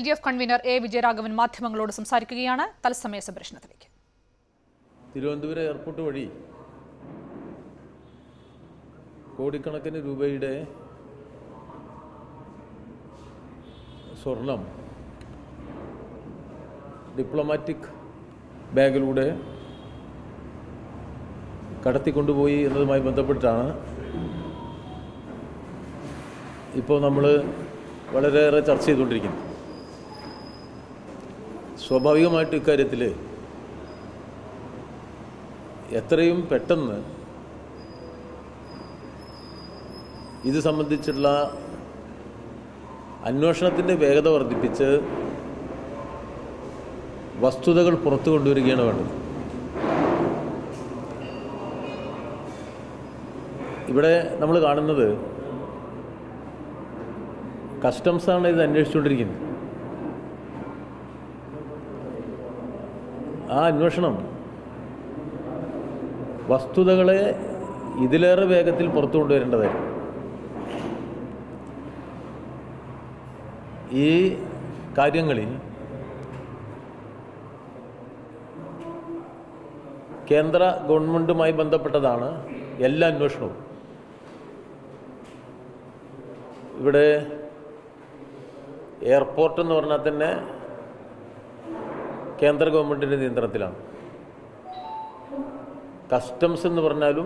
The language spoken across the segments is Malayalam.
D F convenor A Vijayaraghavan മാധ്യമങ്ങളോട് സംസാരിക്കുകയാണ് തത്സമയ സംപ്രേഷണത്തിലേക്ക് തിരുവനന്തപുരം എയർപോർട്ട് വഴി കോടിക്കണക്കിന് രൂപയുടെ സ്വർണം ഡിപ്ലോമാറ്റിക് ബാഗിലൂടെ കടത്തിക്കൊണ്ടുപോയി എന്നതുമായി ബന്ധപ്പെട്ടാണ് ഇപ്പോൾ നമ്മൾ വളരെയേറെ ചർച്ച ചെയ്തുകൊണ്ടിരിക്കുന്നത് സ്വാഭാവികമായിട്ട് ഇക്കാര്യത്തിൽ എത്രയും പെട്ടെന്ന് ഇത് സംബന്ധിച്ചുള്ള അന്വേഷണത്തിൻ്റെ വേഗത വർദ്ധിപ്പിച്ച് വസ്തുതകൾ പുറത്തു കൊണ്ടുവരികയാണ് വേണ്ടത് ഇവിടെ നമ്മൾ കാണുന്നത് കസ്റ്റംസാണ് ഇത് അന്വേഷിച്ചുകൊണ്ടിരിക്കുന്നത് ആ അന്വേഷണം വസ്തുതകളെ ഇതിലേറെ വേഗത്തിൽ പുറത്തു കൊണ്ടുവരേണ്ടതായിരുന്നു ഈ കാര്യങ്ങളിൽ കേന്ദ്ര ഗവൺമെൻറ്റുമായി ബന്ധപ്പെട്ടതാണ് എല്ലാ അന്വേഷണവും ഇവിടെ എയർപോർട്ട് എന്ന് പറഞ്ഞാൽ തന്നെ കേന്ദ്ര ഗവൺമെൻറ്റിൻ്റെ നിയന്ത്രണത്തിലാണ് കസ്റ്റംസ് എന്ന് പറഞ്ഞാലും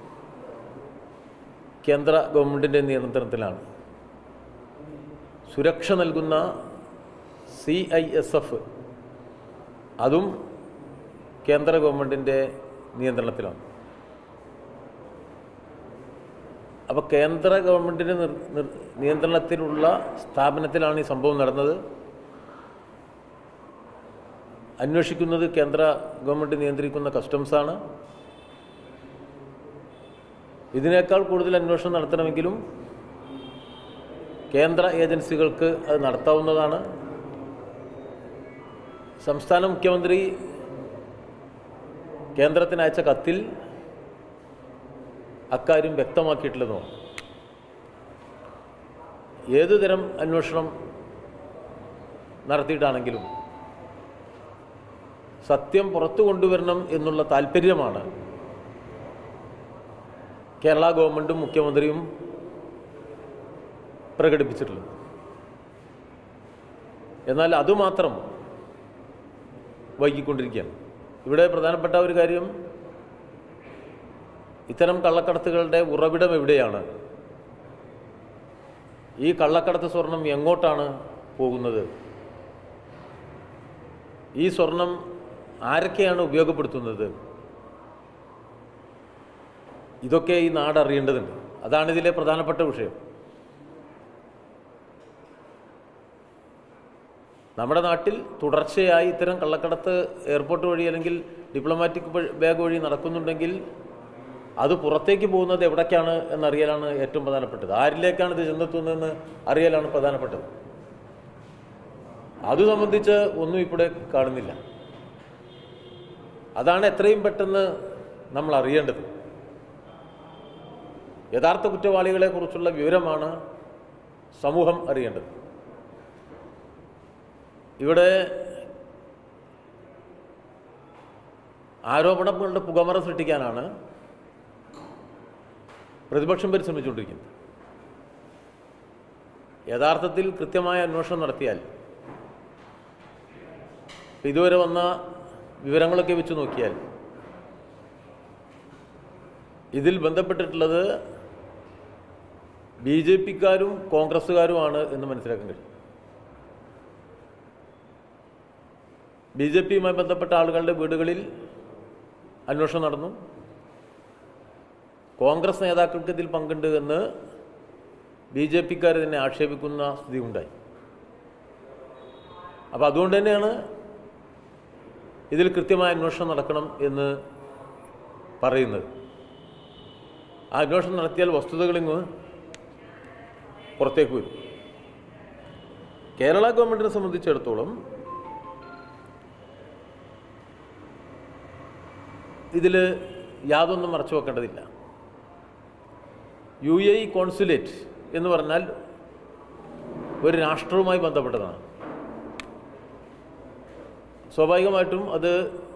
കേന്ദ്ര ഗവൺമെൻറ്റിൻ്റെ നിയന്ത്രണത്തിലാണ് സുരക്ഷ നൽകുന്ന സി ഐ എസ് എഫ് അതും കേന്ദ്ര ഗവൺമെൻറ്റിൻ്റെ നിയന്ത്രണത്തിലാണ് അപ്പോൾ കേന്ദ്ര ഗവൺമെൻറ്റിൻ്റെ നിർ നിർ- നിയന്ത്രണത്തിലുള്ള സ്ഥാപനത്തിലാണ് ഈ സംഭവം നടന്നത് അന്വേഷിക്കുന്നത് കേന്ദ്ര ഗവൺമെൻറ് നിയന്ത്രിക്കുന്ന കസ്റ്റംസാണ് ഇതിനേക്കാൾ കൂടുതൽ അന്വേഷണം നടത്തണമെങ്കിലും കേന്ദ്ര ഏജൻസികൾക്ക് അത് നടത്താവുന്നതാണ് സംസ്ഥാന മുഖ്യമന്ത്രി കേന്ദ്രത്തിന് അയച്ച കത്തിൽ അക്കാര്യം വ്യക്തമാക്കിയിട്ടുള്ളതുമാണ് ഏതു തരം അന്വേഷണം നടത്തിയിട്ടാണെങ്കിലും സത്യം പുറത്തു കൊണ്ടുവരണം എന്നുള്ള താല്പര്യമാണ് കേരള ഗവൺമെൻറ്റും മുഖ്യമന്ത്രിയും പ്രകടിപ്പിച്ചിട്ടുള്ളത് എന്നാൽ അതുമാത്രം വൈകിക്കൊണ്ടിരിക്കുകയാണ് ഇവിടെ പ്രധാനപ്പെട്ട ഒരു കാര്യം ഇത്തരം കള്ളക്കടത്തുകളുടെ ഉറവിടം എവിടെയാണ് ഈ കള്ളക്കടത്ത് സ്വർണം എങ്ങോട്ടാണ് പോകുന്നത് ഈ സ്വർണം ആരൊക്കെയാണ് ഉപയോഗപ്പെടുത്തുന്നത് ഇതൊക്കെ ഈ നാട് അറിയേണ്ടതുണ്ട് അതാണ് ഇതിലെ പ്രധാനപ്പെട്ട വിഷയം നമ്മുടെ നാട്ടിൽ തുടർച്ചയായി ഇത്തരം കള്ളക്കടത്ത് എയർപോർട്ട് വഴി അല്ലെങ്കിൽ ഡിപ്ലോമാറ്റിക് വഴി- ബാഗ് വഴി നടക്കുന്നുണ്ടെങ്കിൽ അത് പുറത്തേക്ക് പോകുന്നത് എവിടേക്കാണ് എന്നറിയലാണ് ഏറ്റവും പ്രധാനപ്പെട്ടത് ആരിലേക്കാണ് ഇത് ചെന്നെത്തുന്നതെന്ന് അറിയലാണ് പ്രധാനപ്പെട്ടത് അത് സംബന്ധിച്ച് ഒന്നും ഇവിടെ കാണുന്നില്ല അതാണ് എത്രയും പെട്ടെന്ന് നമ്മൾ അറിയേണ്ടത് യഥാർത്ഥ കുറ്റവാളികളെ കുറിച്ചുള്ള വിവരമാണ് സമൂഹം അറിയേണ്ടത് ഇവിടെ ആരോപണങ്ങളുടെ പുകമറ സൃഷ്ടിക്കാനാണ് പ്രതിപക്ഷം പരിശ്രമിച്ചുകൊണ്ടിരിക്കുന്നത് യഥാർത്ഥത്തിൽ കൃത്യമായ അന്വേഷണം നടത്തിയാൽ ഇതുവരെ വന്ന വിവരങ്ങളൊക്കെ വെച്ച് നോക്കിയാൽ ഇതിൽ ബന്ധപ്പെട്ടിട്ടുള്ളത് ബി ജെ പിക്കാരും കോൺഗ്രസ്സുകാരുമാണ് എന്ന് മനസ്സിലാക്കാൻ കഴിയും ബി ജെ പിയുമായി ബന്ധപ്പെട്ട ആളുകളുടെ വീടുകളിൽ അന്വേഷണം നടന്നു കോൺഗ്രസ് നേതാക്കൾക്ക് ഇതിൽ പങ്കുണ്ട് എന്ന് ബി ജെ പിക്കാർ തന്നെ ആക്ഷേപിക്കുന്ന സ്ഥിതി ഉണ്ടായി അപ്പോൾ അതുകൊണ്ട് തന്നെയാണ് ഇതിൽ കൃത്യമായ അന്വേഷണം നടക്കണം എന്ന് പറയുന്നത് ആ അന്വേഷണം നടത്തിയാൽ വസ്തുതകളിങ്ങ് പുറത്തേക്ക് വരും കേരള ഗവൺമെൻറ്റിനെ സംബന്ധിച്ചിടത്തോളം ഇതിൽ യാതൊന്നും മറച്ചു വെക്കേണ്ടതില്ല യു എ ഇ കോൺസുലേറ്റ് എന്ന് പറഞ്ഞാൽ ഒരു രാഷ്ട്രവുമായി ബന്ധപ്പെട്ടതാണ് സ്വാഭാവികമായിട്ടും അത്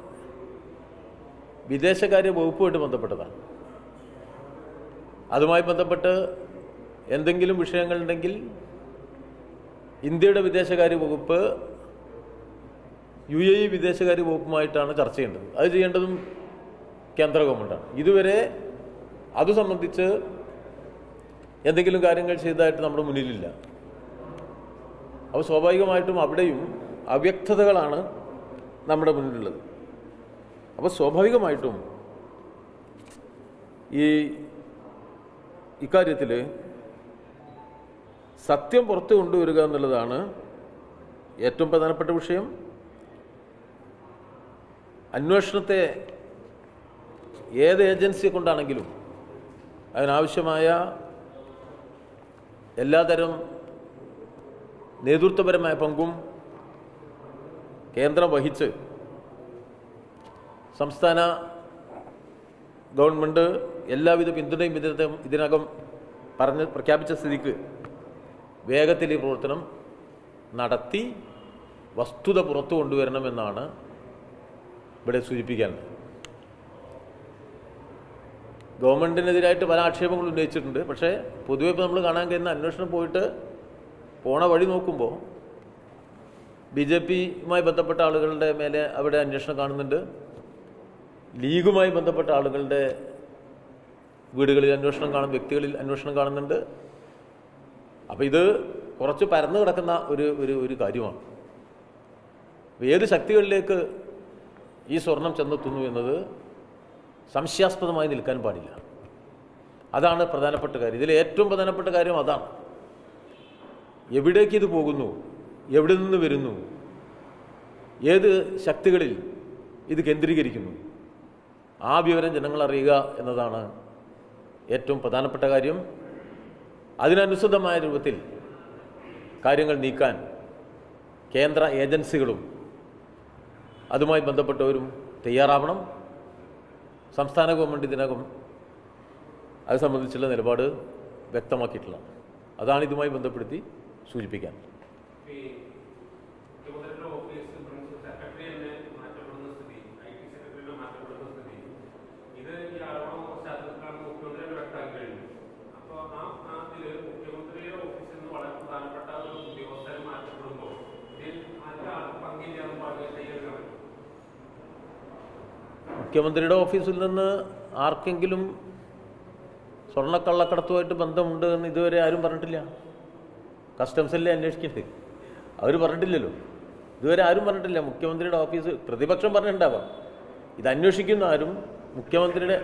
വിദേശകാര്യ വകുപ്പുമായിട്ട് ബന്ധപ്പെട്ടതാണ് അതുമായി ബന്ധപ്പെട്ട് എന്തെങ്കിലും വിഷയങ്ങളുണ്ടെങ്കിൽ ഇന്ത്യയുടെ വിദേശകാര്യ വകുപ്പ് യു എ ഇ വിദേശകാര്യ വകുപ്പുമായിട്ടാണ് ചർച്ച ചെയ്യേണ്ടത് അത് ചെയ്യേണ്ടതും കേന്ദ്ര ഗവൺമെൻറ്റാണ് ഇതുവരെ അത് സംബന്ധിച്ച് എന്തെങ്കിലും കാര്യങ്ങൾ ചെയ്തതായിട്ട് നമ്മുടെ മുന്നിലില്ല അപ്പോൾ സ്വാഭാവികമായിട്ടും അവിടെയും അവ്യക്തതകളാണ് നമ്മുടെ മുന്നിലുള്ളത് അപ്പോൾ സ്വാഭാവികമായിട്ടും ഈ ഇക്കാര്യത്തിൽ സത്യം പുറത്തു കൊണ്ടുവരിക എന്നുള്ളതാണ് ഏറ്റവും പ്രധാനപ്പെട്ട വിഷയം അന്വേഷണത്തെ ഏത് ഏജൻസിയെ കൊണ്ടാണെങ്കിലും അതിനാവശ്യമായ എല്ലാതരം നേതൃത്വപരമായ പങ്കും കേന്ദ്രം വഹിച്ച് സംസ്ഥാന ഗവൺമെൻറ് എല്ലാവിധ പിന്തുണയും ഇതിനകം ഇതിനകം പറഞ്ഞ് പ്രഖ്യാപിച്ച സ്ഥിതിക്ക് വേഗത്തിൽ ഈ പ്രവർത്തനം നടത്തി വസ്തുത പുറത്തു കൊണ്ടുവരണമെന്നാണ് ഇവിടെ സൂചിപ്പിക്കാനുള്ളത് ഗവൺമെൻറ്റിനെതിരായിട്ട് പല ആക്ഷേപങ്ങൾ ഉന്നയിച്ചിട്ടുണ്ട് പക്ഷേ പൊതുവെ ഇപ്പോൾ നമ്മൾ കാണാൻ കഴിയുന്ന അന്വേഷണം പോയിട്ട് പോണ വഴി നോക്കുമ്പോൾ ബി ജെ പിയുമായി ബന്ധപ്പെട്ട ആളുകളുടെ മേലെ അവിടെ അന്വേഷണം കാണുന്നുണ്ട് ലീഗുമായി ബന്ധപ്പെട്ട ആളുകളുടെ വീടുകളിൽ അന്വേഷണം കാണും വ്യക്തികളിൽ അന്വേഷണം കാണുന്നുണ്ട് അപ്പോൾ ഇത് കുറച്ച് പരന്നു കിടക്കുന്ന ഒരു ഒരു ഒരു കാര്യമാണ് അപ്പോൾ ഏത് ശക്തികളിലേക്ക് ഈ സ്വർണം ചെന്നെത്തുന്നു എന്നത് സംശയാസ്പദമായി നിൽക്കാൻ പാടില്ല അതാണ് പ്രധാനപ്പെട്ട കാര്യം ഇതിൽ ഏറ്റവും പ്രധാനപ്പെട്ട കാര്യം അതാണ് എവിടേക്ക് ഇത് പോകുന്നു എവിടെ നിന്ന് വരുന്നു ഏത് ശക്തികളിൽ ഇത് കേന്ദ്രീകരിക്കുന്നു ആ വിവരം ജനങ്ങൾ അറിയുക എന്നതാണ് ഏറ്റവും പ്രധാനപ്പെട്ട കാര്യം അതിനനുസൃതമായ രൂപത്തിൽ കാര്യങ്ങൾ നീക്കാൻ കേന്ദ്ര ഏജൻസികളും അതുമായി ബന്ധപ്പെട്ടവരും തയ്യാറാവണം സംസ്ഥാന ഗവൺമെൻറ് ഇതിനകം അത് സംബന്ധിച്ചുള്ള നിലപാട് വ്യക്തമാക്കിയിട്ടുള്ള അതാണ് ഇതുമായി ബന്ധപ്പെടുത്തി സൂചിപ്പിക്കാൻ ഈ മുഖ്യമന്ത്രിയുടെ ഓഫീസ് പ്രിൻസിപ്പൽ സെക്രട്ടറി തന്നെ മാറ്റപ്പെടുന്ന സ്ഥിതി ഐ ടി സെക്രട്ടറിനെ മാറ്റപ്പെടുന്ന സ്ഥിതി ഇത് ഈ ആരോപണ പശ്ചാത്തലത്തിലാണ് മുഖ്യമന്ത്രിയുടെ വ്യക്തമാക്കി കഴിഞ്ഞു അപ്പോൾ ആ ആ ഇതിൽ മുഖ്യമന്ത്രിയുടെ ഓഫീസിൽ നിന്ന് വളരെ പ്രധാനപ്പെട്ട ഒരു ഉദ്യോഗസ്ഥരെ മാറ്റപ്പെടുമ്പോൾ ഇതിൽ അതിൽ ആർക്ക് പങ്കില്ലാന്ന് പറഞ്ഞ് കൈയെടുക്കാൻ പറ്റും മുഖ്യമന്ത്രിയുടെ ഓഫീസിൽ നിന്ന് ആർക്കെങ്കിലും സ്വർണ്ണക്കള്ളക്കടത്തുമായിട്ട് ബന്ധമുണ്ട് എന്ന് ഇതുവരെ ആരും പറഞ്ഞിട്ടില്ല കസ്റ്റംസല്ലേ അന്വേഷിക്കണ്ടേ അവർ പറഞ്ഞിട്ടില്ലല്ലോ ഇതുവരെ ആരും പറഞ്ഞിട്ടില്ല മുഖ്യമന്ത്രിയുടെ ഓഫീസ് പ്രതിപക്ഷം പറഞ്ഞിട്ടുണ്ടാവാം ഇത് അന്വേഷിക്കുന്ന ആരും മുഖ്യമന്ത്രിയുടെ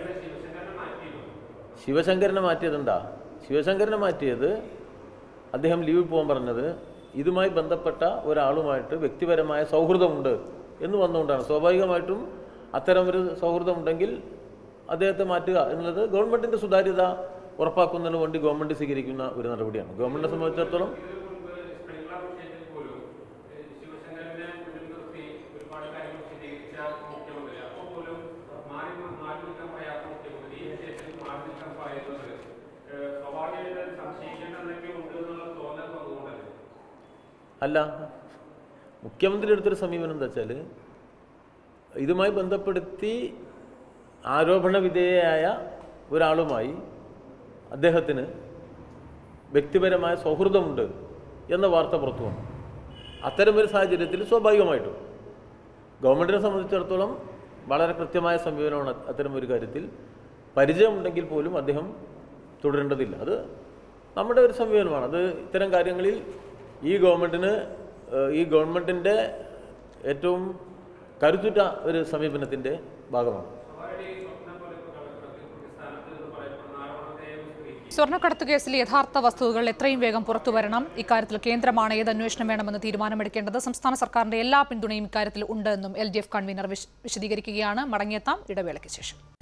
ശിവശങ്കരനെ മാറ്റിയതെന്താ ശിവശങ്കരനെ മാറ്റിയത് അദ്ദേഹം ലീവിൽ പോകാൻ പറഞ്ഞത് ഇതുമായി ബന്ധപ്പെട്ട ഒരാളുമായിട്ട് വ്യക്തിപരമായ സൗഹൃദമുണ്ട് എന്ന് വന്നുകൊണ്ടാണ് സ്വാഭാവികമായിട്ടും അത്തരം ഒരു സൗഹൃദമുണ്ടെങ്കിൽ അദ്ദേഹത്തെ മാറ്റുക എന്നുള്ളത് ഗവൺമെൻറ്റിൻ്റെ സുതാര്യത ഉറപ്പാക്കുന്നതിന് വേണ്ടി ഗവൺമെൻറ് സ്വീകരിക്കുന്ന ഒരു നടപടിയാണ് ഗവൺമെൻറ്റിനെ സംബന്ധിച്ചിടത്തോളം ഇതിനു മുൻപ് സ്പ്രിംഗ്ലർ വിഷയത്തിൽ പോലും ഏഹ്, ശിവശങ്കരനെ മുന്നിൽ നിർത്തി ഒരുപാട് കാര്യങ്ങൾ വിശദീകരിച്ച മുഖ്യമന്ത്രി അപ്പോൾ പോലും മാറി മാറി നിൽക്കാൻ പറയാത്ത മുഖ്യമന്ത്രി ഈ വിഷയത്തിൽ മാറി നിൽക്കാൻ പറയുന്നത് ഏഹ്, സ്വാഭാവികമായിട്ട് സംശയിക്കേണ്ട എന്തൊക്കെയോ ഉണ്ട് എന്നുള്ള തോന്നൽ വന്നുകൊണ്ടല്ലേ അല്ല മുഖ്യമന്ത്രി എടുത്തൊരു സമീപനം എന്താ വെച്ചാൽ ഇതുമായി ബന്ധപ്പെടുത്തി ആരോപണ വിധേയയായ ഒരാളുമായി അദ്ദേഹത്തിന് വ്യക്തിപരമായ സൗഹൃദമുണ്ട് എന്ന വാർത്ത പുറത്തു വന്നു അത്തരമൊരു സാഹചര്യത്തിൽ സ്വാഭാവികമായിട്ടും ഗവൺമെൻറ്റിനെ സംബന്ധിച്ചിടത്തോളം വളരെ കൃത്യമായ സമീപനമാണ് അത്തരം ഒരു കാര്യത്തിൽ പരിചയമുണ്ടെങ്കിൽ പോലും അദ്ദേഹം തുടരേണ്ടതില്ല അത് നമ്മുടെ ഒരു സമീപനമാണ് അത് ഇത്തരം കാര്യങ്ങളിൽ ഈ ഗവൺമെൻറ്റിന് ഏഹ്, ഈ ഗവൺമെൻറ്റിൻ്റെ ഏറ്റവും കരുത്തുറ്റ ഒരു സമീപനത്തിൻ്റെ ഭാഗമാണ് അവരുടെ ഈ സ്വപ്നം പോലെ ഇപ്പോൾ കളക്ടർക്ക് സ്ഥാനത്ത് എന്ന് പറയപ്പെടുന്ന ആരോപണത്തെ സ്വീകരിക്കും സ്വർണ്ണക്കടത്ത് കേസിലെ യഥാർത്ഥ വസ്തുതകൾ എത്രയും വേഗം പുറത്തുവരണം ഇക്കാര്യത്തിൽ കേന്ദ്രമാണ് ഏത് അന്വേഷണം വേണമെന്ന് തീരുമാനമെടുക്കേണ്ടത് സംസ്ഥാന സർക്കാരിന്റെ എല്ലാ പിന്തുണയും ഇക്കാര്യത്തിൽ ഉണ്ട് എന്നും എൽ ഡി എഫ് കൺവീനർ വിശ- വിശദീകരിക്കുകയാണ് മടങ്ങിയെത്താം ഇടവേളയ്ക്ക് ശേഷം